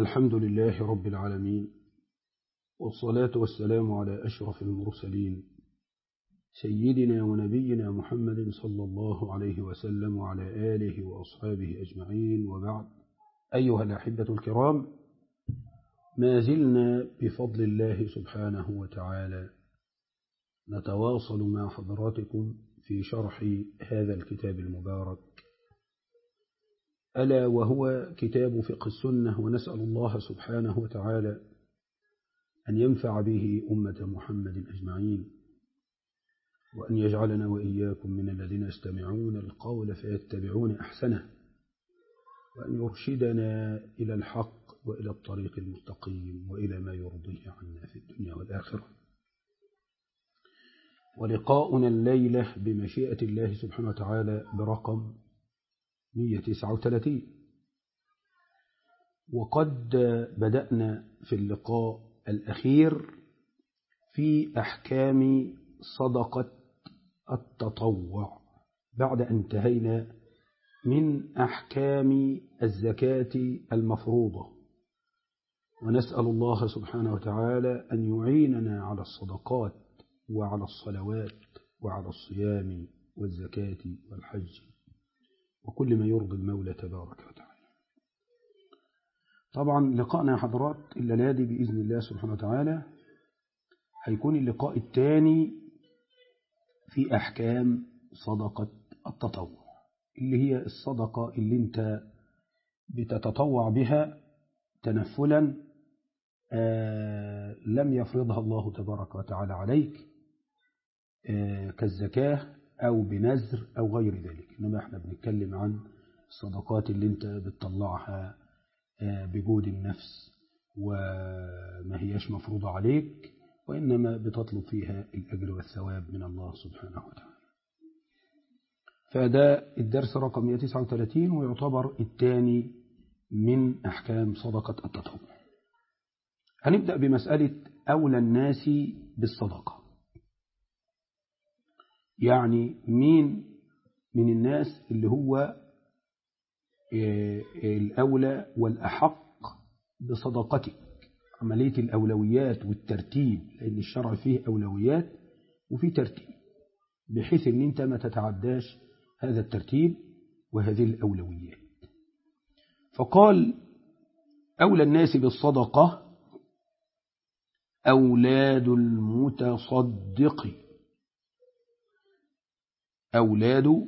الحمد لله رب العالمين والصلاة والسلام على أشرف المرسلين سيدنا ونبينا محمد صلى الله عليه وسلم وعلى آله وأصحابه أجمعين وبعد أيها الأحبة الكرام ما زلنا بفضل الله سبحانه وتعالى نتواصل مع حضراتكم في شرح هذا الكتاب المبارك ألا وهو كتاب فقه السنة ونسأل الله سبحانه وتعالى أن ينفع به أمة محمد أجمعين وأن يجعلنا وإياكم من الذين يستمعون القول فيتبعون أحسنه وأن يرشدنا إلى الحق وإلى الطريق المستقيم وإلى ما يرضيه عنا في الدنيا والآخرة ولقاؤنا الليلة بمشيئة الله سبحانه وتعالى برقم 139 وقد بدأنا في اللقاء الأخير في أحكام صدقة التطوع بعد أن انتهينا من أحكام الزكاة المفروضة ونسأل الله سبحانه وتعالى أن يعيننا على الصدقات وعلى الصلوات وعلى الصيام والزكاة والحج وكل ما يرضي المولى تبارك وتعالى طبعا لقاءنا يا حضرات الليلة دي بإذن الله سبحانه وتعالى هيكون اللقاء الثاني في أحكام صدقة التطوع اللي هي الصدقة اللي انت بتتطوع بها تنفلا آه لم يفرضها الله تبارك وتعالى عليك آه كالزكاة أو بنذر أو غير ذلك إنما احنا بنتكلم عن الصدقات اللي انت بتطلعها آه بجود النفس وما هياش مفروضة عليك وإنما بتطلب فيها الأجر والثواب من الله سبحانه وتعالى فده الدرس رقم 139 ويعتبر الثاني من أحكام صدقة التطوع هنبدأ بمسألة أولى الناس بالصدقة يعني مين من الناس اللي هو الأولى والأحق بصدقتك عملية الأولويات والترتيب لأن الشرع فيه أولويات وفيه ترتيب بحيث أن أنت ما تتعداش هذا الترتيب وهذه الأولويات فقال أولى الناس بالصدقة أولاد المتصدق أولاد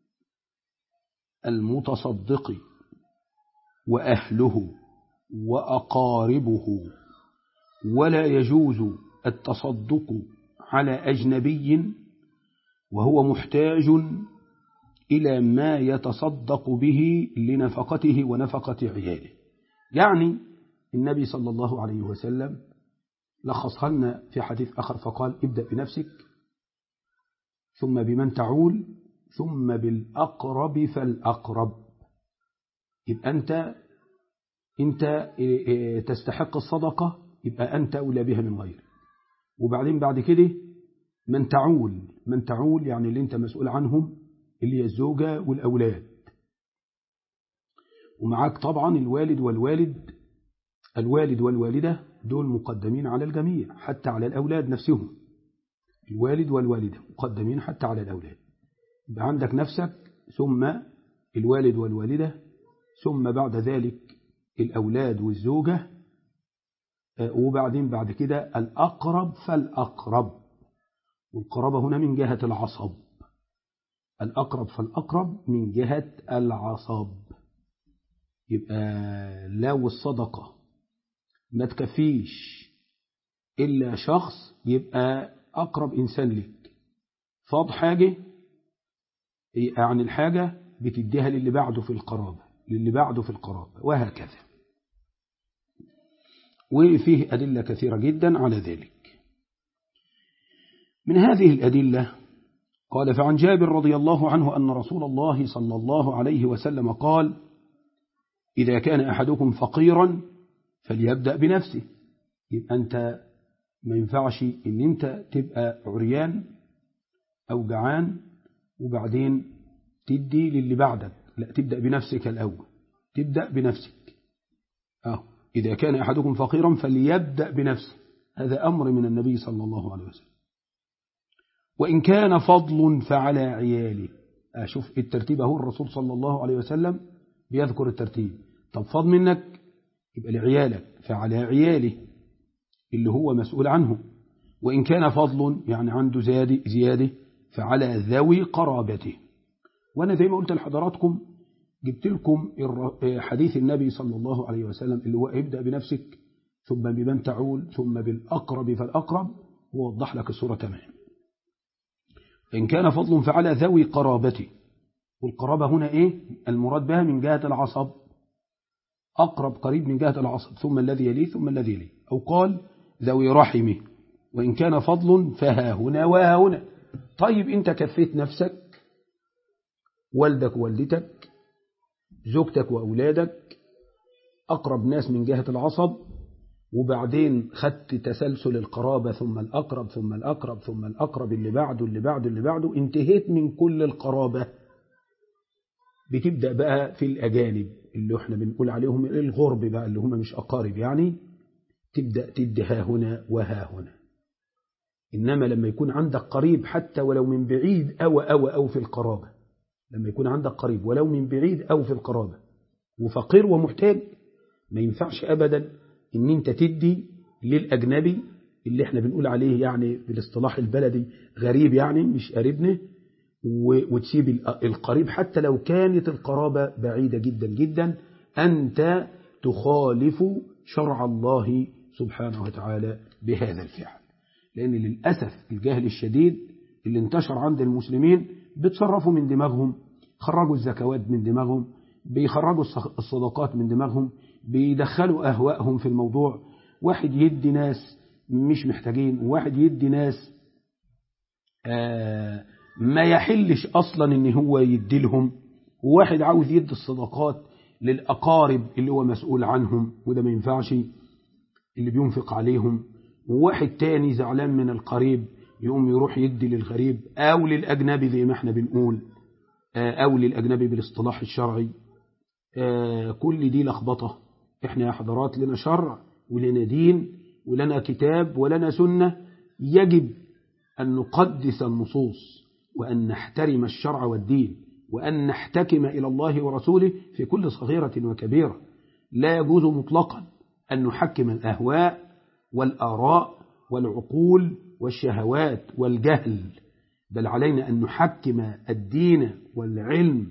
المتصدق وأهله وأقاربه ولا يجوز التصدق على أجنبي وهو محتاج إلى ما يتصدق به لنفقته ونفقة عياله يعني النبي صلى الله عليه وسلم لخصها لنا في حديث آخر فقال ابدأ بنفسك ثم بمن تعول ثم بالأقرب فالأقرب يبقى أنت أنت تستحق الصدقة يبقى أنت أولى بها من غيرك وبعدين بعد كده من تعول من تعول يعني اللي أنت مسؤول عنهم اللي هي الزوجة والأولاد ومعاك طبعا الوالد والوالد الوالد والوالدة دول مقدمين على الجميع حتى على الأولاد نفسهم الوالد والوالدة مقدمين حتى على الأولاد يبقى عندك نفسك ثم الوالد والوالدة ثم بعد ذلك الأولاد والزوجة وبعدين بعد كده الأقرب فالأقرب والقرابة هنا من جهة العصب الأقرب فالأقرب من جهة العصب يبقى لو الصدقة ما تكفيش إلا شخص يبقى أقرب إنسان لك فاض حاجة عن الحاجة بتديها للي بعده في القرابة للي بعده في القرابة وهكذا وفيه أدلة كثيرة جدا على ذلك من هذه الأدلة قال فعن جابر رضي الله عنه أن رسول الله صلى الله عليه وسلم قال إذا كان أحدكم فقيرا فليبدأ بنفسه يبقى أنت ما ينفعش إن أنت تبقى عريان أو جعان وبعدين تدي للي بعدك لا تبدأ بنفسك الأول تبدأ بنفسك أه إذا كان أحدكم فقيرا فليبدأ بنفسه هذا أمر من النبي صلى الله عليه وسلم وإن كان فضل فعلى عياله أشوف الترتيب أهو الرسول صلى الله عليه وسلم بيذكر الترتيب طب فضل منك يبقى لعيالك فعلى عياله اللي هو مسؤول عنه وإن كان فضل يعني عنده زيادة, زيادة فعلى ذوي قرابته وأنا زي ما قلت لحضراتكم جبت لكم حديث النبي صلى الله عليه وسلم اللي هو ابدأ بنفسك ثم بمن تعول ثم بالأقرب فالأقرب ووضح لك الصورة تمام إن كان فضل فعلى ذوي قرابته والقرابة هنا إيه المراد بها من جهة العصب أقرب قريب من جهة العصب ثم الذي يليه ثم الذي يليه أو قال ذوي رحمه وإن كان فضل فها هنا وها هنا طيب أنت كفيت نفسك والدك ووالدتك زوجتك وأولادك أقرب ناس من جهة العصب وبعدين خدت تسلسل القرابة ثم الأقرب ثم الأقرب ثم الأقرب اللي بعده اللي بعده اللي بعده انتهيت من كل القرابة بتبدأ بقى في الأجانب اللي احنا بنقول عليهم الغرب بقى اللي هم مش أقارب يعني تبدأ تدي ها هنا وها هنا إنما لما يكون عندك قريب حتى ولو من بعيد أو أو أو في القرابة لما يكون عندك قريب ولو من بعيد أو في القرابة وفقير ومحتاج ما ينفعش أبدا إن أنت تدي للأجنبي اللي احنا بنقول عليه يعني بالاصطلاح البلدي غريب يعني مش قريبنا وتسيب القريب حتى لو كانت القرابة بعيدة جدا جدا أنت تخالف شرع الله سبحانه وتعالى بهذا الفعل لأن للأسف الجهل الشديد اللي انتشر عند المسلمين بتصرفوا من دماغهم خرجوا الزكوات من دماغهم بيخرجوا الصدقات من دماغهم بيدخلوا أهواءهم في الموضوع واحد يدي ناس مش محتاجين وواحد يدي ناس آه ما يحلش أصلا إن هو يدي لهم وواحد عاوز يدي الصدقات للأقارب اللي هو مسؤول عنهم وده ما ينفعش اللي بينفق عليهم وواحد تاني زعلان من القريب يقوم يروح يدي للغريب أو للأجنبي زي ما احنا بنقول أو للأجنبي بالاصطلاح الشرعي كل دي لخبطة احنا يا حضرات لنا شرع ولنا دين ولنا كتاب ولنا سنة يجب أن نقدس النصوص وأن نحترم الشرع والدين وأن نحتكم إلى الله ورسوله في كل صغيرة وكبيرة لا يجوز مطلقا أن نحكم الأهواء والآراء والعقول والشهوات والجهل بل علينا أن نحكم الدين والعلم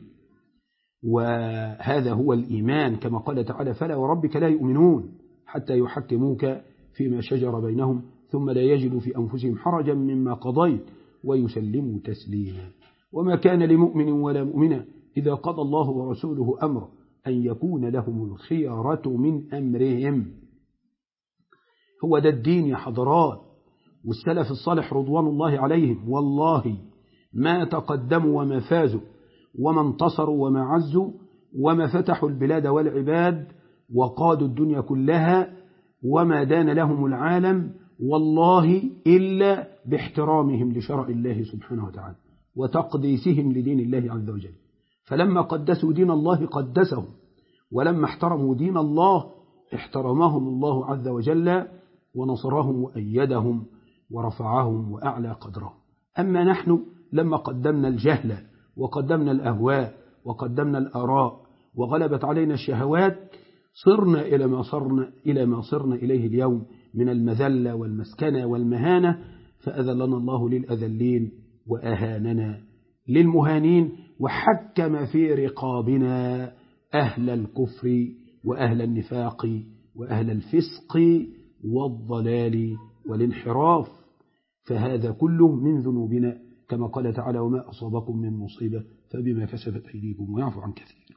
وهذا هو الإيمان كما قال تعالى فلا وربك لا يؤمنون حتى يحكموك فيما شجر بينهم ثم لا يجدوا في أنفسهم حرجا مما قضيت ويسلموا تسليما وما كان لمؤمن ولا مؤمنة إذا قضى الله ورسوله أمر أن يكون لهم الخيارة من أمرهم هو ده الدين يا حضرات والسلف الصالح رضوان الله عليهم والله ما تقدموا وما فازوا وما انتصروا وما عزوا وما فتحوا البلاد والعباد وقادوا الدنيا كلها وما دان لهم العالم والله إلا باحترامهم لشرع الله سبحانه وتعالى وتقديسهم لدين الله عز وجل فلما قدسوا دين الله قدسهم ولما احترموا دين الله احترمهم الله عز وجل ونصرهم وأيدهم ورفعهم وأعلى قدرهم أما نحن لما قدمنا الجهل وقدمنا الأهواء وقدمنا الآراء وغلبت علينا الشهوات صرنا إلى ما صرنا إلى ما صرنا إليه اليوم من المذلة والمسكنة والمهانة فأذلنا الله للأذلين وأهاننا للمهانين وحكم في رقابنا أهل الكفر وأهل النفاق وأهل الفسق والضلال والانحراف فهذا كله من ذنوبنا كما قال تعالى وما أصابكم من مصيبة فبما كسبت أيديكم ويعفو عن كثير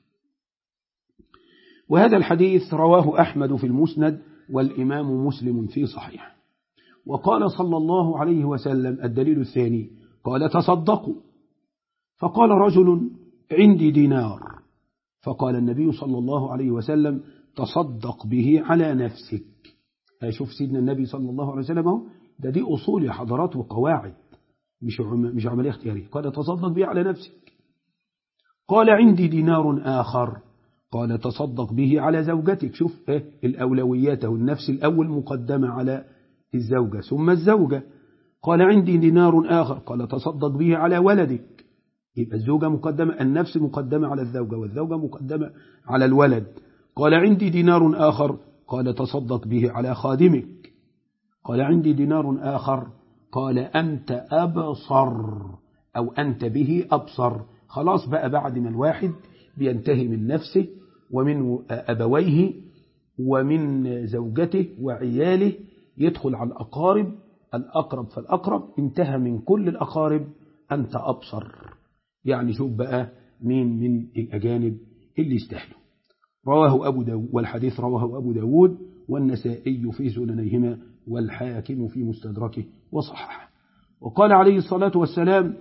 وهذا الحديث رواه أحمد في المسند والإمام مسلم في صحيح وقال صلى الله عليه وسلم الدليل الثاني قال تصدقوا فقال رجل عندي دينار فقال النبي صلى الله عليه وسلم تصدق به على نفسك شوف سيدنا النبي صلى الله عليه وسلم ده دي أصول يا حضرات وقواعد مش مش عملية اختيارية قال تصدق به على نفسك قال عندي دينار آخر قال تصدق به على زوجتك شوف إيه الأولويات النفس الأول مقدمة على الزوجة ثم الزوجة قال عندي دينار آخر قال تصدق به على ولدك يبقى الزوجة مقدمة النفس مقدمة على الزوجة والزوجة مقدمة على الولد قال عندي دينار آخر قال تصدق به على خادمك قال عندي دينار آخر قال أنت أبصر أو أنت به أبصر خلاص بقى بعد ما الواحد بينتهي من نفسه ومن أبويه ومن زوجته وعياله يدخل على الأقارب الأقرب فالأقرب انتهى من كل الأقارب أنت أبصر يعني شوف بقى مين من الأجانب اللي يستاهلوا رواه أبو داود والحديث رواه أبو داود والنسائي في سننيهما والحاكم في مستدركه وصححه وقال عليه الصلاة والسلام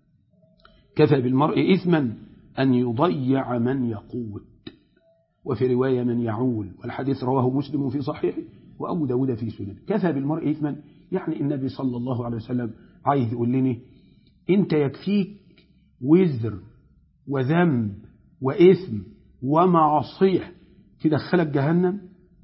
كفى بالمرء إثما أن يضيع من يقوت وفي رواية من يعول والحديث رواه مسلم في صحيحه وأبو داود في سنن كفى بالمرء إثما يعني النبي صلى الله عليه وسلم عايز يقول لنا أنت يكفيك وزر وذنب وإثم ومعصية تدخلك جهنم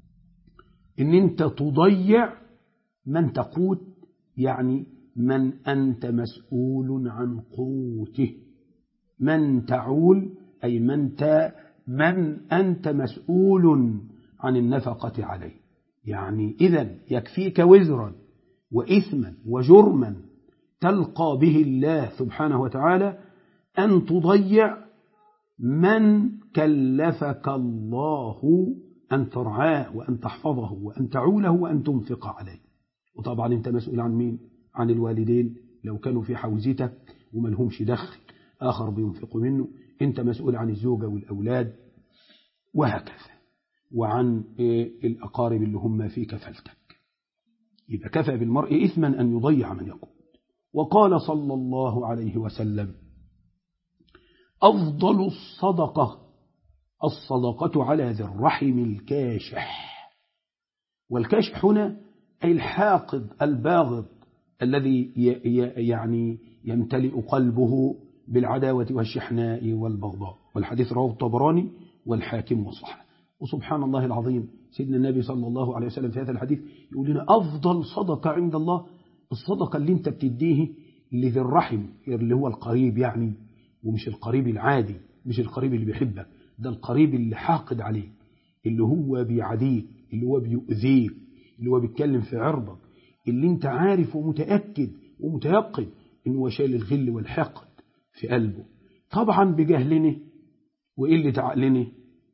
ان انت تضيع من تقوت يعني من أنت مسؤول عن قوته من تعول أي من, تا من أنت مسؤول عن النفقة عليه يعني إذا يكفيك وزرا وإثما وجرما تلقى به الله سبحانه وتعالى أن تضيع من كلفك الله أن ترعاه وأن تحفظه وأن تعوله وأن تنفق عليه وطبعا أنت مسؤول عن مين عن الوالدين لو كانوا في حوزتك وما لهمش دخل آخر بينفق منه أنت مسؤول عن الزوجة والأولاد وهكذا وعن الأقارب اللي هم في كفلتك يبقى كفى بالمرء إثما أن يضيع من يقول وقال صلى الله عليه وسلم أفضل الصدقة الصدقة على ذي الرحم الكاشح والكاشح هنا أي الحاقد الباغض الذي يعني يمتلئ قلبه بالعداوة والشحناء والبغضاء والحديث رواه الطبراني والحاكم وصحة وسبحان الله العظيم سيدنا النبي صلى الله عليه وسلم في هذا الحديث يقول لنا أفضل صدقة عند الله الصدقة اللي انت بتديه لذي الرحم اللي هو القريب يعني ومش القريب العادي مش القريب اللي بيحبك ده القريب اللي حاقد عليك اللي هو بيعاديك اللي هو بيؤذيك اللي هو بيتكلم في عرضك اللي انت عارف ومتأكد ومتيقن انه هو شايل الغل والحقد في قلبه طبعا بجهلنا وقلة عقلنا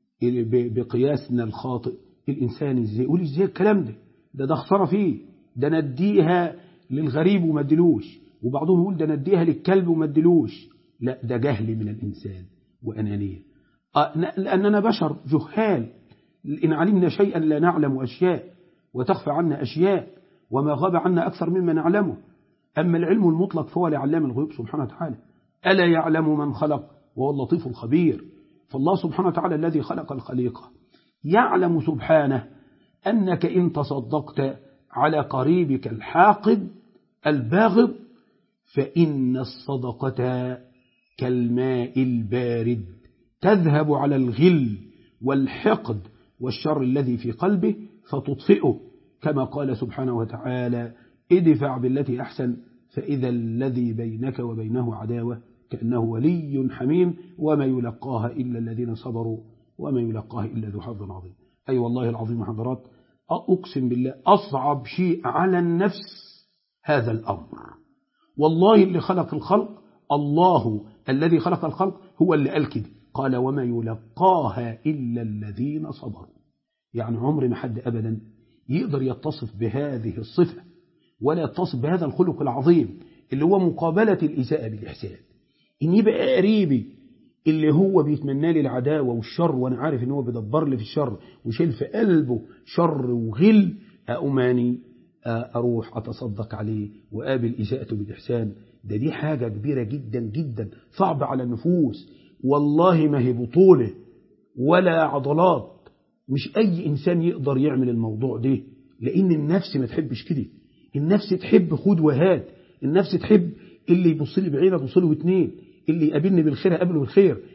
بقياسنا الخاطئ الإنسان ازاي يقول ازاي الكلام ده ده ده خسارة فيه ده نديها للغريب وما ادلوش وبعضهم يقول ده نديها للكلب وما ادلوش لا ده جهل من الإنسان وأنانية لأننا بشر جهال إن علمنا شيئا لا نعلم أشياء وتخفى عنا أشياء وما غاب عنا أكثر مما نعلمه أما العلم المطلق فهو لعلام الغيوب سبحانه وتعالى ألا يعلم من خلق وهو اللطيف الخبير فالله سبحانه وتعالى الذي خلق الخليقة يعلم سبحانه أنك إن تصدقت على قريبك الحاقد الباغض فإن الصدقة كالماء البارد تذهب على الغل والحقد والشر الذي في قلبه فتطفئه كما قال سبحانه وتعالى ادفع بالتي أحسن فإذا الذي بينك وبينه عداوة كأنه ولي حميم وما يلقاها إلا الذين صبروا وما يلقاها إلا ذو حظ عظيم أي أيوة والله العظيم حضرات أقسم بالله أصعب شيء على النفس هذا الأمر والله اللي خلق الخلق الله الذي خلق الخلق هو اللي قال كده قال وما يلقاها إلا الذين صبروا يعني عمر ما حد أبدا يقدر يتصف بهذه الصفة ولا يتصف بهذا الخلق العظيم اللي هو مقابلة الإساءة بالإحسان إن يبقى قريبي اللي هو بيتمنى لي العداوة والشر وأنا عارف إن هو بيدبر لي في الشر وشيل في قلبه شر وغل أأماني أروح أتصدق عليه وقابل إساءته بالإحسان ده دي حاجة كبيرة جدا جدا صعبة على النفوس والله ما هي بطولة ولا عضلات مش أي إنسان يقدر يعمل الموضوع ده لأن النفس ما تحبش كده النفس تحب خد وهات النفس تحب اللي يبص لي بعينه يبص له اتنين اللي يقابلني بالخير اقابله بالخير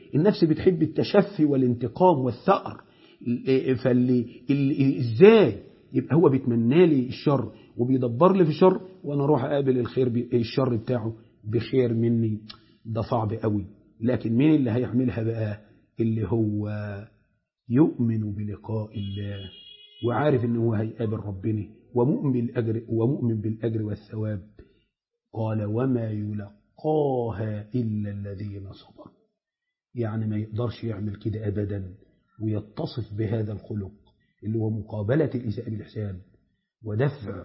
النفس بتحب التشفي والانتقام والثأر فاللي ازاي يبقى هو بيتمنى لي الشر وبيدبر لي في الشر وانا اروح اقابل الخير الشر بتاعه بخير مني ده صعب قوي لكن مين اللي هيعملها بقى اللي هو يؤمن بلقاء الله وعارف ان هو هيقابل ربنا ومؤمن بالأجر, ومؤمن بالأجر والثواب قال وما يلقاها إلا الذين صبروا يعني ما يقدرش يعمل كده أبدا ويتصف بهذا الخلق اللي هو مقابلة الإساءة بالإحسان ودفع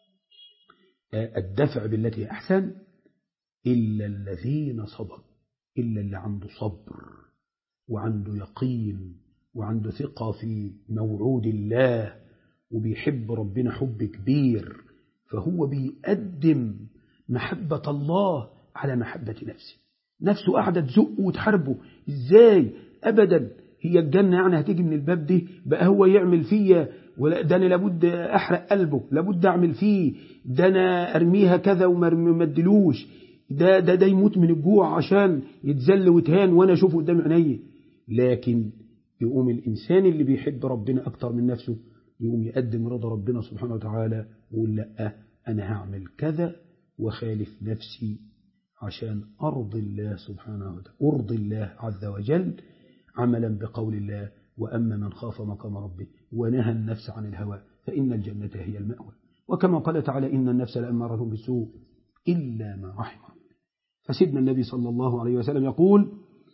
الدفع بالتي أحسن إلا الذين صبروا إلا اللي عنده صبر وعنده يقين وعنده ثقة في موعود الله وبيحب ربنا حب كبير فهو بيقدم محبة الله على محبة نفسه نفسه قاعدة تزقه وتحاربه ازاي ابدا هي الجنة يعني هتيجي من الباب دي بقى هو يعمل فيا ولا ده انا لابد احرق قلبه لابد اعمل فيه ده انا ارميها كذا وما ادلوش ده ده ده يموت من الجوع عشان يتذل ويتهان وانا اشوفه قدام عيني لكن يقوم الانسان اللي بيحب ربنا اكتر من نفسه يقوم يقدم رضا ربنا سبحانه وتعالى ويقول لا انا هعمل كذا وخالف نفسي عشان أرضي الله سبحانه وتعالى أرضي الله عز وجل عملا بقول الله وأما من خاف مقام ربه ونهى النفس عن الهوى فإن الجنة هي المأوى وكما قال تعالى إن النفس لأمارة بالسوء إلا ما رحم فسيدنا النبي صلى الله عليه وسلم يقول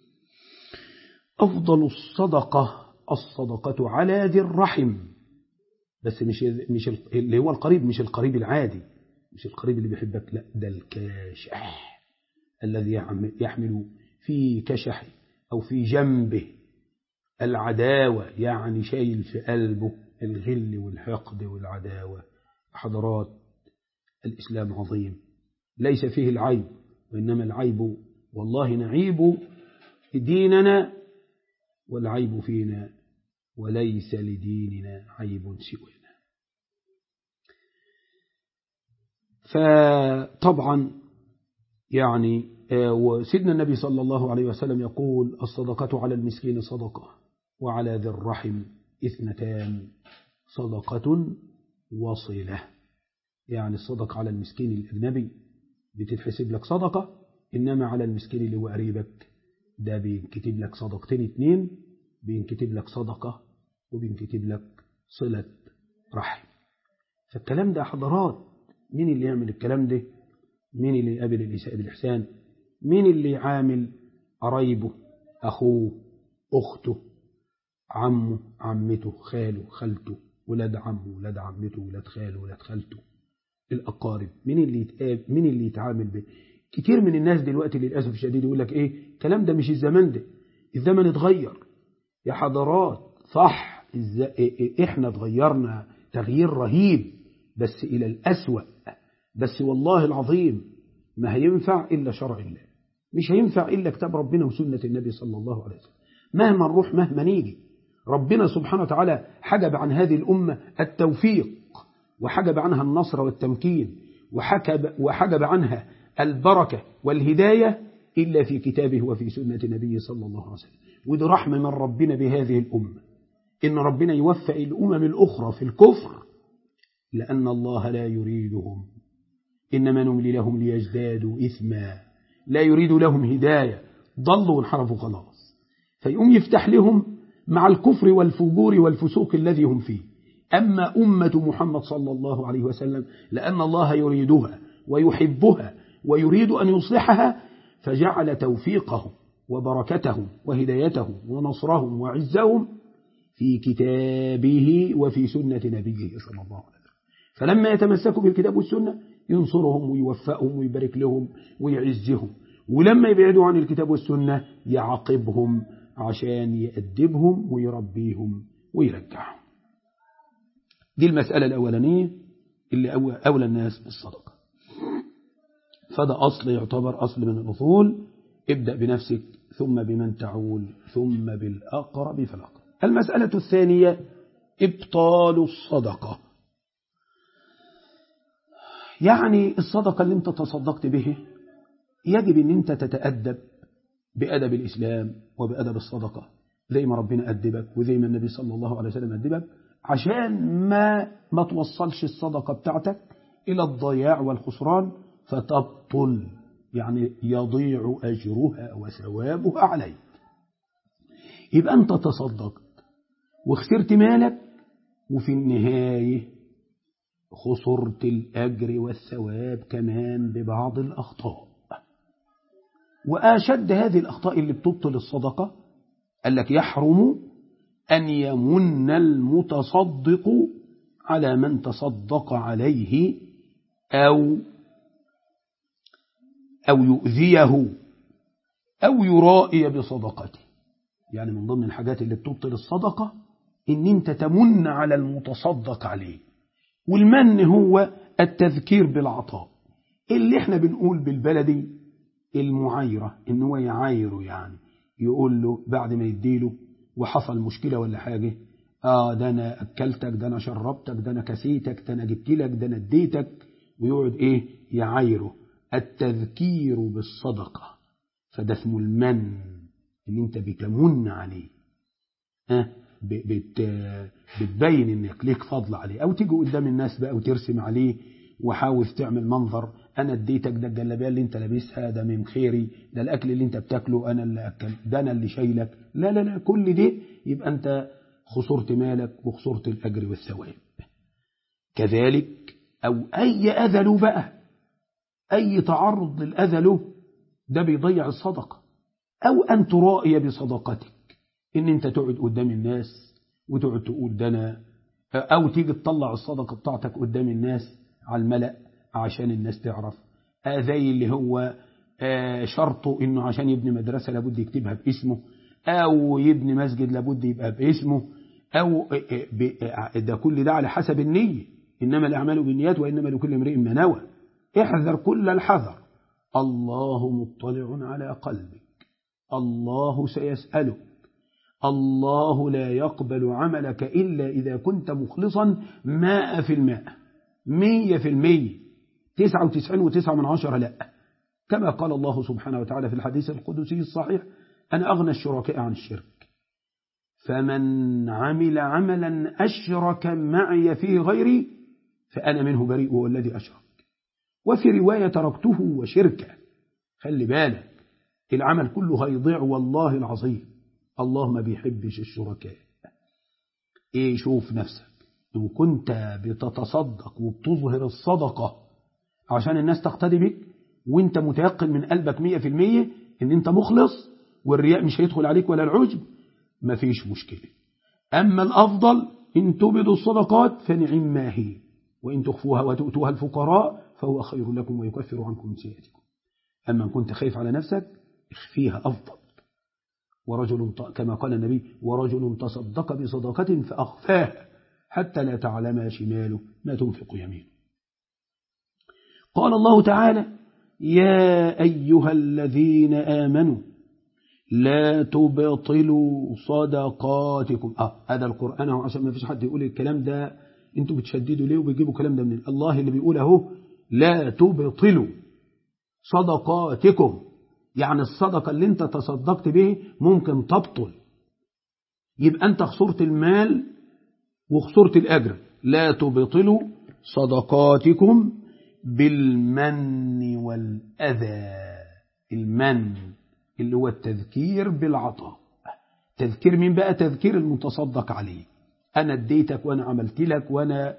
أفضل الصدقة الصدقة على ذي الرحم بس مش مش اللي هو القريب مش القريب العادي مش القريب اللي بيحبك لا ده الكاشح الذي يحمل في كشحه أو في جنبه العداوة يعني شايل في قلبه الغل والحقد والعداوة حضرات الإسلام عظيم ليس فيه العيب وإنما العيب والله نعيب ديننا والعيب فينا وليس لديننا عيب سوانا فطبعا يعني وسيدنا النبي صلى الله عليه وسلم يقول الصدقة على المسكين صدقة وعلى ذي الرحم اثنتان صدقة وصلة يعني الصدقة على المسكين الأجنبي بتتحسب لك صدقة إنما على المسكين اللي هو قريبك ده بينكتب لك صدقتين اتنين بينكتب لك صدقة وبينكتب لك صلة رحم فالكلام ده حضرات مين اللي يعمل الكلام ده مين اللي يقابل الإساءة بالإحسان مين اللي يعامل قرايبه أخوه أخته عمه عمته خاله خالته ولاد عمه ولاد عمته ولاد خاله ولاد خالته الأقارب مين اللي يتقابل مين اللي يتعامل به كتير من الناس دلوقتي للأسف الشديد يقول لك إيه الكلام ده مش الزمان ده الزمن اتغير يا حضرات صح إحنا اتغيرنا تغيير رهيب بس إلى الأسوأ بس والله العظيم ما هينفع إلا شرع الله مش هينفع إلا كتاب ربنا وسنة النبي صلى الله عليه وسلم مهما نروح مهما نيجي ربنا سبحانه وتعالى حجب عن هذه الأمة التوفيق وحجب عنها النصر والتمكين وحجب, وحجب عنها البركة والهداية إلا في كتابه وفي سنة نبيه صلى الله عليه وسلم ودي رحمة من ربنا بهذه الأمة إن ربنا يوفق الأمم الأخرى في الكفر لأن الله لا يريدهم إنما نملي لهم ليزدادوا إثما لا يريد لهم هداية ضلوا وانحرفوا خلاص فيقوم يفتح لهم مع الكفر والفجور والفسوق الذي هم فيه أما أمة محمد صلى الله عليه وسلم لأن الله يريدها ويحبها ويريد أن يصلحها فجعل توفيقهم وبركتهم وهدايتهم ونصرهم وعزهم في كتابه وفي سنة نبيه صلى الله عليه وسلم فلما يتمسكوا بالكتاب والسنة ينصرهم ويوفقهم ويبارك لهم ويعزهم ولما يبعدوا عن الكتاب والسنة يعاقبهم عشان يأدبهم ويربيهم ويرجعهم دي المسألة الأولانية اللي أولى الناس بالصدقة فده أصل يعتبر أصل من الأصول ابدأ بنفسك ثم بمن تعول ثم بالأقرب فالأقرب المسألة الثانية إبطال الصدقة يعني الصدقة اللي انت تصدقت به يجب ان انت تتأدب بأدب الإسلام وبأدب الصدقة زي ما ربنا أدبك وزي ما النبي صلى الله عليه وسلم أدبك عشان ما ما توصلش الصدقة بتاعتك إلى الضياع والخسران فتبطل يعني يضيع أجرها وثوابها عليك يبقى أنت تصدقت وخسرت مالك وفي النهاية خسرت الأجر والثواب كمان ببعض الأخطاء وأشد هذه الأخطاء اللي بتبطل الصدقة قال لك يحرم أن يمن المتصدق على من تصدق عليه أو أو يؤذيه أو يرائي بصدقته يعني من ضمن الحاجات اللي بتبطل الصدقة إن أنت تمن على المتصدق عليه والمن هو التذكير بالعطاء اللي احنا بنقول بالبلدي المعايرة إن هو يعايره يعني يقول له بعد ما يديله وحصل مشكلة ولا حاجة آه ده أنا أكلتك ده أنا شربتك ده أنا كسيتك ده أنا جبت لك ده أنا اديتك ويقعد إيه يعايره التذكير بالصدقة فده اسمه المن اللي انت بتمن عليه ها بت بتبين انك ليك فضل عليه او تيجي قدام الناس بقى وترسم عليه وحاول تعمل منظر انا اديتك ده الجلابيه اللي انت لابسها ده من خيري ده الاكل اللي انت بتاكله انا اللي اكل ده انا اللي شايلك لا لا لا كل ده يبقى انت خسرت مالك وخسرت الاجر والثواب كذلك او اي اذى له بقى اي تعرض للاذى له ده بيضيع الصدقه او ان ترائي بصدقتك ان انت تقعد قدام الناس وتقعد تقول ده انا او تيجي تطلع الصدقه بتاعتك قدام الناس على الملأ عشان الناس تعرف زي اللي هو شرطه انه عشان يبني مدرسه لابد يكتبها باسمه او يبني مسجد لابد يبقى باسمه او ده كل ده على حسب النيه انما الاعمال بالنيات وانما لكل امرئ ما نوى احذر كل الحذر الله مطلع على قلبك الله سيسألك الله لا يقبل عملك إلا إذا كنت مخلصا ماء في الماء مية في المية تسعة وتسعين وتسعة من عشرة لا كما قال الله سبحانه وتعالى في الحديث القدسي الصحيح أنا أغنى الشركاء عن الشرك فمن عمل عملا أشرك معي فيه غيري فأنا منه بريء هو الذي أشرك وفي رواية تركته وشركه خلي بالك العمل كله هيضيع والله العظيم الله ما بيحبش الشركاء ايه شوف نفسك ان كنت بتتصدق وبتظهر الصدقة عشان الناس تقتدي بك وانت متيقن من قلبك مية في المية ان انت مخلص والرياء مش هيدخل عليك ولا العجب مفيش مشكلة اما الافضل ان تبدوا الصدقات فنعم ما هي وان تخفوها وتؤتوها الفقراء فهو خير لكم ويكفر عنكم سيئاتكم اما ان كنت خايف على نفسك اخفيها أفضل ورجل كما قال النبي ورجل تصدق بصدقة فأخفاها حتى لا تعلم شماله ما تنفق يمينه قال الله تعالى يا أيها الذين آمنوا لا تبطلوا صدقاتكم آه هذا القرآن هو عشان ما فيش حد يقول الكلام ده انتوا بتشددوا ليه وبيجيبوا كلام ده من الله اللي بيقول اهو لا تبطلوا صدقاتكم يعني الصدقة اللي انت تصدقت به ممكن تبطل يبقى انت خسرت المال وخسرت الأجر لا تبطلوا صدقاتكم بالمن والأذى المن اللي هو التذكير بالعطاء تذكير مين بقى تذكير المتصدق عليه أنا اديتك وأنا عملت لك وأنا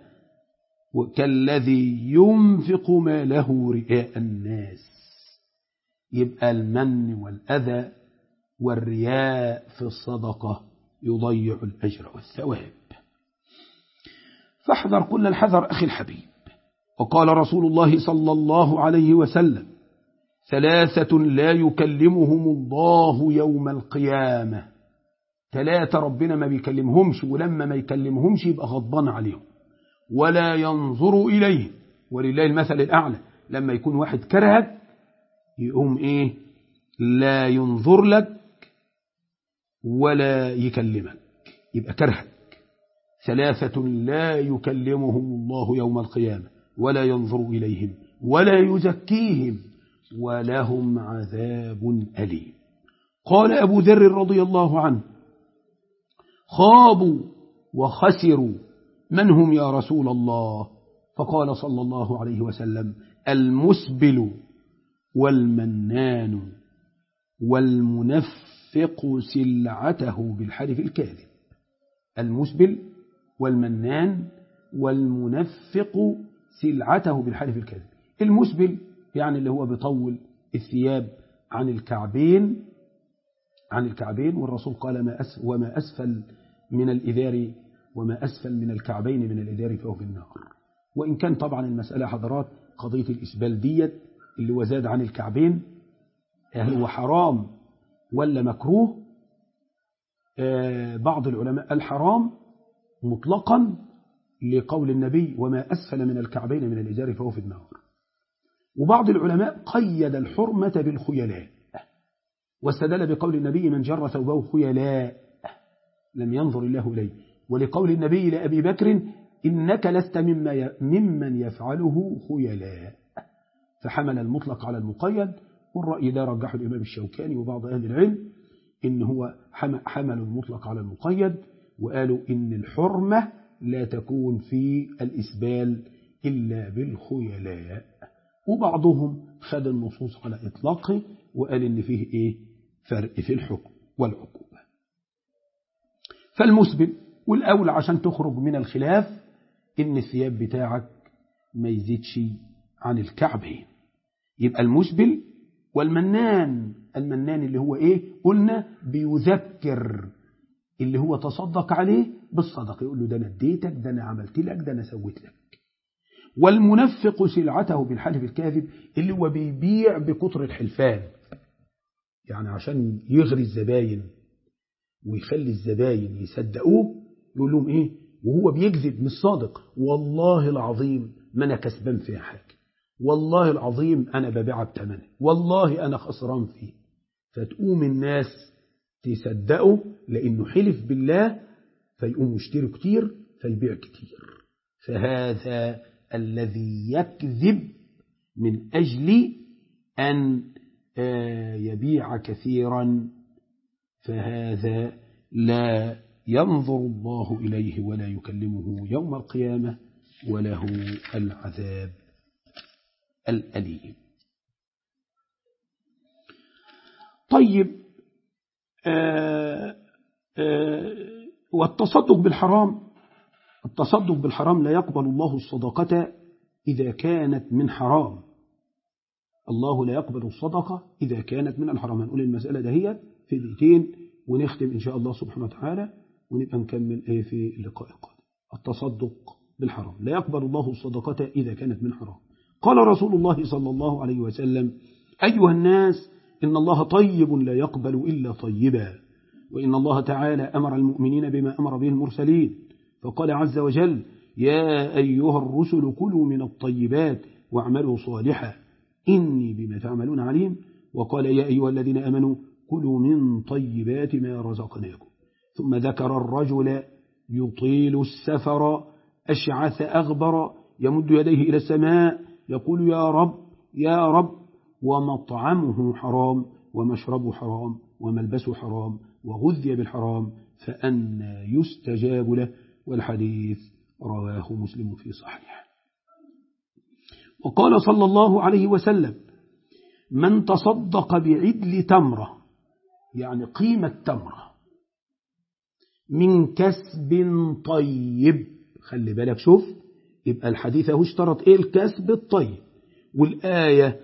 كالذي ينفق ماله رئاء الناس يبقى المن والأذى والرياء في الصدقة يضيع الأجر والثواب فاحذر كل الحذر أخي الحبيب وقال رسول الله صلى الله عليه وسلم ثلاثة لا يكلمهم الله يوم القيامة ثلاثة ربنا ما بيكلمهمش ولما ما يكلمهمش يبقى غضبان عليهم ولا ينظر إليهم ولله المثل الأعلى لما يكون واحد كرهك يقوم إيه لا ينظر لك ولا يكلمك يبقى كرهك ثلاثة لا يكلمهم الله يوم القيامة ولا ينظر إليهم ولا يزكيهم ولهم عذاب أليم قال أبو ذر رضي الله عنه خابوا وخسروا من هم يا رسول الله فقال صلى الله عليه وسلم المسبل والمنان والمنفق سلعته بالحلف الكاذب المسبل والمنان والمنفق سلعته بالحلف الكاذب المسبل يعني اللي هو بيطول الثياب عن الكعبين عن الكعبين والرسول قال ما أس وما أسفل من الإذار وما أسفل من الكعبين من الإذار فهو في النار وإن كان طبعا المسألة حضرات قضية الإسبال ديت اللي هو زاد عن الكعبين هل هو حرام ولا مكروه آه بعض العلماء الحرام مطلقا لقول النبي وما أسفل من الكعبين من الإزار فهو في النار وبعض العلماء قيد الحرمة بالخيلاء واستدل بقول النبي من جر ثوبه خيلاء لم ينظر الله إليه ولقول النبي لأبي بكر إنك لست مما ممن يفعله خيلاء فحمل المطلق على المقيد والرأي ده رجحه الإمام الشوكاني وبعض أهل العلم إن هو حمل المطلق على المقيد وقالوا إن الحرمة لا تكون في الإسبال إلا بالخيلاء وبعضهم خد النصوص على إطلاقه وقال إن فيه إيه فرق في الحكم والعقوبة فالمسبل والأول عشان تخرج من الخلاف إن الثياب بتاعك ما يزيدش عن الكعبين يبقى المسبل والمنان المنان اللي هو إيه قلنا بيذكر اللي هو تصدق عليه بالصدقة يقول له ده أنا اديتك ده أنا عملت لك ده أنا سويت لك والمنفق سلعته بالحلف الكاذب اللي هو بيبيع بكتر الحلفان يعني عشان يغري الزباين ويخلي الزباين يصدقوه يقول لهم ايه وهو بيكذب مش صادق والله العظيم ما انا كسبان فيها حاجه والله العظيم انا ببيعها بثمنه والله انا خسران فيه فتقوم الناس تصدقه لانه حلف بالله فيقوم يشتروا كتير فيبيع كتير فهذا الذي يكذب من أجل أن يبيع كثيرا فهذا لا ينظر الله إليه ولا يكلمه يوم القيامة وله العذاب الأليم طيب آآ آآ والتصدق بالحرام التصدق بالحرام لا يقبل الله الصدقة إذا كانت من حرام الله لا يقبل الصدقة إذا كانت من الحرام هنقول المسألة دهيت في بيتين ونختم إن شاء الله سبحانه وتعالى ونبقى نكمل إيه في اللقاء القادم التصدق بالحرام لا يقبل الله الصدقة إذا كانت من حرام قال رسول الله صلى الله عليه وسلم أيها الناس إن الله طيب لا يقبل إلا طيبا وإن الله تعالى أمر المؤمنين بما أمر به المرسلين فقال عز وجل يا أيها الرسل كلوا من الطيبات واعملوا صالحا إني بما تعملون عليم وقال يا أيها الذين أمنوا كلوا من طيبات ما رزقناكم ثم ذكر الرجل يطيل السفر أشعث أغبر يمد يديه إلى السماء يقول يا رب يا رب ومطعمه حرام ومشربه حرام وملبسه حرام وغذي بالحرام فأنا يستجاب له والحديث رواه مسلم في صحيح وقال صلى الله عليه وسلم من تصدق بعدل تمرة يعني قيمة تمرة من كسب طيب خلي بالك شوف يبقى الحديث هو اشترط ايه الكسب الطيب والآية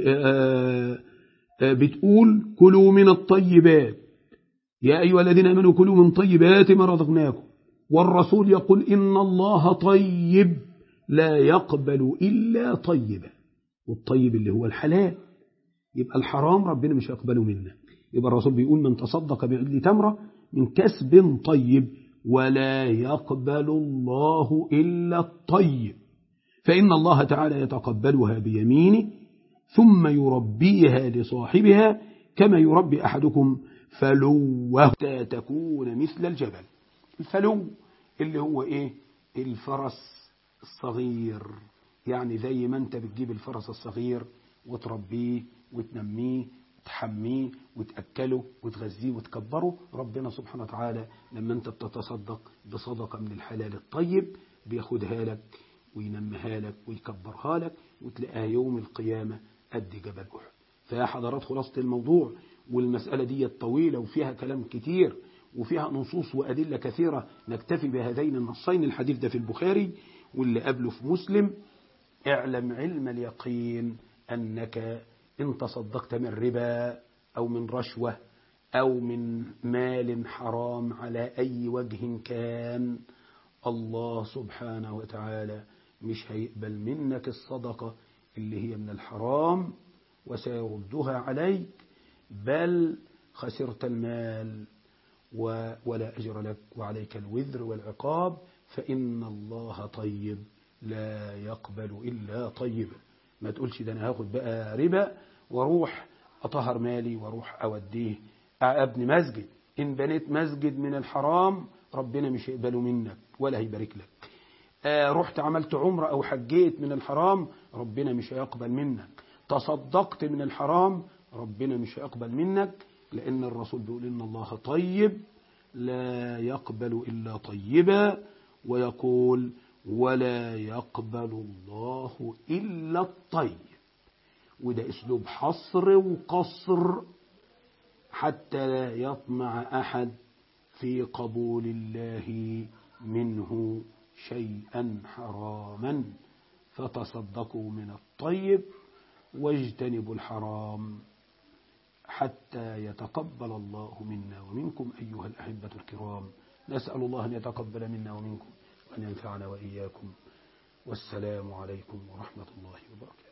بتقول كلوا من الطيبات يا أيها الذين أمنوا كلوا من طيبات ما رزقناكم والرسول يقول إن الله طيب لا يقبل إلا طيبا والطيب اللي هو الحلال يبقى الحرام ربنا مش يقبله منا يبقى الرسول بيقول من تصدق بعدل تمرة من كسب طيب ولا يقبل الله إلا الطيب فإن الله تعالى يتقبلها بيمينه ثم يربيها لصاحبها كما يربي أحدكم فلوه تكون مثل الجبل الفلو اللي هو إيه الفرس الصغير يعني زي ما أنت بتجيب الفرس الصغير وتربيه وتنميه تحميه وتأكله وتغذيه وتكبره ربنا سبحانه وتعالى لما انت بتتصدق بصدقة من الحلال الطيب بياخدها لك وينمها لك ويكبرها لك وتلاقيها يوم القيامة قد جبل أحد فيا حضرات خلاصة الموضوع والمسألة دي طويلة وفيها كلام كتير وفيها نصوص وأدلة كثيرة نكتفي بهذين النصين الحديث ده في البخاري واللي قبله في مسلم اعلم علم اليقين أنك إن تصدقت من ربا أو من رشوة أو من مال حرام على أي وجه كان الله سبحانه وتعالى مش هيقبل منك الصدقة اللي هي من الحرام وسيردها عليك بل خسرت المال ولا أجر لك وعليك الوذر والعقاب فإن الله طيب لا يقبل إلا طيبا ما تقولش ده أنا هاخد بقى ربا واروح أطهر مالي واروح أوديه أبني مسجد إن بنيت مسجد من الحرام ربنا مش هيقبله منك ولا هيبارك لك آه رحت عملت عمرة أو حجيت من الحرام ربنا مش هيقبل منك تصدقت من الحرام ربنا مش هيقبل منك لأن الرسول بيقول إن الله طيب لا يقبل إلا طيبا ويقول ولا يقبل الله إلا الطيب وده أسلوب حصر وقصر حتى لا يطمع أحد في قبول الله منه شيئا حراما فتصدقوا من الطيب واجتنبوا الحرام حتى يتقبل الله منا ومنكم أيها الأحبة الكرام نسأل الله أن يتقبل منا ومنكم وأن ينفعنا وإياكم والسلام عليكم ورحمة الله وبركاته